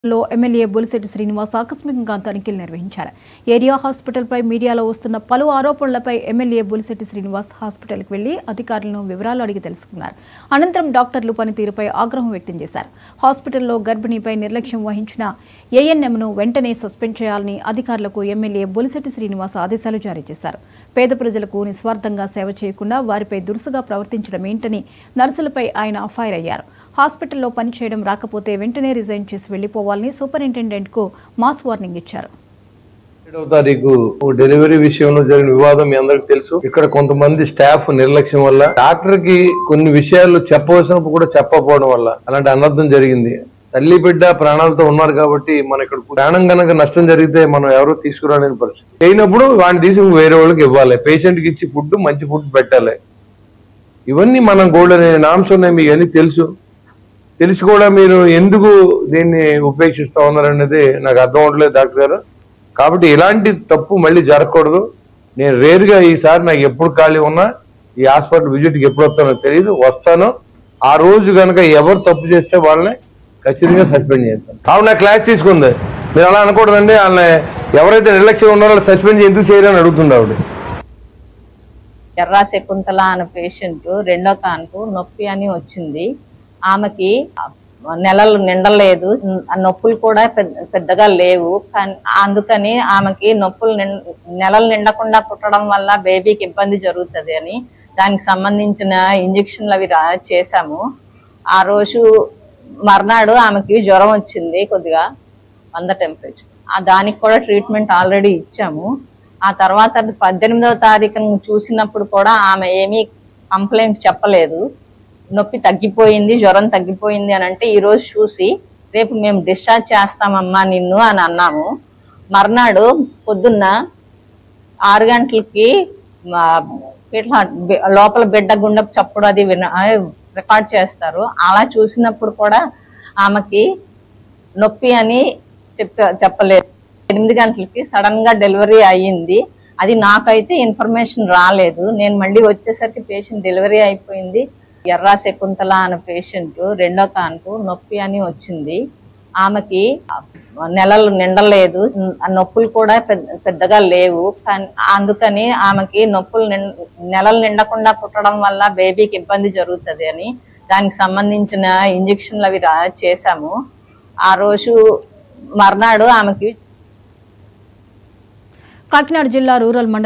లో ఎమ్మెల్యే బొలిశెట్టి శ్రీనివాస్ ఆకస్మికంగా తనిఖీలు నిర్వహించారు ఏరియా హాస్పిటల్పై మీడియాలో వస్తున్న పలు ఆరోపణలపై ఎమ్మెల్యే బొలిశెట్టి శ్రీనివాస్ హాస్పిటల్కి వెళ్లి అధికారులను వివరాలు అడిగి తెలుసుకున్నారు అనంతరం డాక్టర్లు పనితీరుపై ఆగ్రహం వ్యక్తం చేశారు హాస్పిటల్లో గర్భిణీపై నిర్లక్ష్యం వహించిన ఏఎన్ఎంను వెంటనే సస్పెండ్ చేయాలని అధికారులకు ఎమ్మెల్యే బొలిశెట్టి శ్రీనివాస్ ఆదేశాలు జారీ చేశారు పేద ప్రజలకు నిస్వార్థంగా సేవ చేయకుండా వారిపై దురుసుగా ప్రవర్తించడం ఏంటని నర్సులపై ఆయన ఫైర్ అయ్యారు హాస్పిటల్లో పనిచేయడం రాకపోతే వెంటనే రిజైన్ చేసి వెళ్లిపోవాలని సూపరింటెండెంట్కు మాస్ వార్నింగ్ ఇచ్చారు ఏడవ తారీఖు డెలివరీ విషయంలో జరిగిన వివాదం మీ అందరికి తెలుసు ఇక్కడ కొంతమంది స్టాఫ్ నిర్లక్ష్యం వల్ల డాక్టర్ కి కొన్ని విషయాలు చెప్పవలసినప్పుడు కూడా చెప్పకపోవడం వల్ల అలాంటి అనర్థం జరిగింది తల్లి బిడ్డ ప్రాణాలతో ఉన్నారు కాబట్టి మన ఇక్కడ ప్రాణం కనుక నష్టం జరిగితే మనం ఎవరో తీసుకురాలేని పరిస్థితి అయినప్పుడు వాడిని తీసుకుని వేరే వాళ్ళకి ఇవ్వాలి పేషెంట్ కి ఇచ్చి ఫుడ్ మంచి ఫుడ్ పెట్టాలి ఇవన్నీ మనం గోల్డ్ అనే నామ్స్ ఉన్నాయి మీకు అన్ని తెలుసు తెలిసి కూడా మీరు ఎందుకు దీన్ని ఉపేక్షిస్తా ఉన్నారనేది నాకు అర్థం అవట్లేదు డాక్టర్ గారు కాబట్టి ఇలాంటి తప్పు మళ్ళీ జరగకూడదు నేను రేరుగా ఈసారి నాకు ఎప్పుడు ఖాళీ ఉన్నా ఈ హాస్పిటల్ విజిట్కి ఎప్పుడు వస్తానో తెలియదు వస్తాను ఆ రోజు కనుక ఎవరు తప్పు చేస్తే వాళ్ళని ఖచ్చితంగా సస్పెండ్ చేస్తాను ఆవిడ నా క్లాస్ తీసుకుంది మీరు అలా అనకూడదండి వాళ్ళని ఎవరైతే నిర్లక్ష్యం ఉన్నారో వాళ్ళు సస్పెండ్ చేసి ఎందుకు చేయరని అడుగుతుంది ఆవిడ ఎర్రా శకుంతల అనే పేషెంట్ రెండో కాన్పు నొప్పి అని వచ్చింది ఆమెకి నెలలు నిండలేదు ఆ నొప్పులు కూడా పెద్ద- పెద్దగా లేవు కానీ అందుకని ఆమెకి నొప్పులు నిం- నెలలు నిండకుండా పుట్టడం వల్ల బేబీకి ఇబ్బంది జరుగుతుంది అని దానికి సంబంధించిన ఇంజక్షన్లు అవి రా చేశాము ఆ రోజు మర్నాడు ఆమెకి జ్వరం వచ్చింది కొద్దిగా వంద టెంపరేచర్ ఆ దానికి కూడా ట్రీట్మెంట్ ఆల్రెడీ ఇచ్చాము ఆ తర్వాత పద్దెనిమిదవ తారీఖున చూసినప్పుడు కూడా ఆమె ఏమీ కంప్లైంట్ చెప్పలేదు నొప్పి తగ్గిపోయింది జ్వరం తగ్గిపోయింది అని అంటే ఈ రోజు చూసి రేపు మేము డిశ్చార్జ్ చేస్తామమ్మా నిన్ను అని అన్నాము మర్నాడు పొద్దున్న ఆరు గంటలకి మా ఇట్లా బి- లోపల బిడ్డ గుండెపు చప్పుడు అది విన రికార్డ్ చేస్తారు అలా చూసినప్పుడు కూడా ఆమెకి నొప్పి అని చెప్ప చెప్పలేదు ఎనిమిది గంటలకి సడన్ గా డెలివరీ అయ్యింది అది నాకైతే ఇన్ఫర్మేషన్ రాలేదు నేను మళ్ళీ వచ్చేసరికి పేషెంట్ డెలివరీ అయిపోయింది ఎర్రా శకుంతల అనే పేషెంట్ రెండో కాన్పు నొప్పి అని వచ్చింది ఆమెకి నెలలు నిండలేదు ఆ నొప్పులు కూడా పెద్ద- పెద్దగా లేవు కానీ అందుకని ఆమెకి నొప్పులు నిం- నెలలు నిండకుండా పుట్టడం వల్ల బేబీకి ఇబ్బంది జరుగుతుంది అని దానికి సంబంధించిన ఇంజక్షన్లు అవి రా చేశాము ఆ రోజు మర్నాడు ఆమెకి కాకినాడ జిల్లా రూరల్ మండలం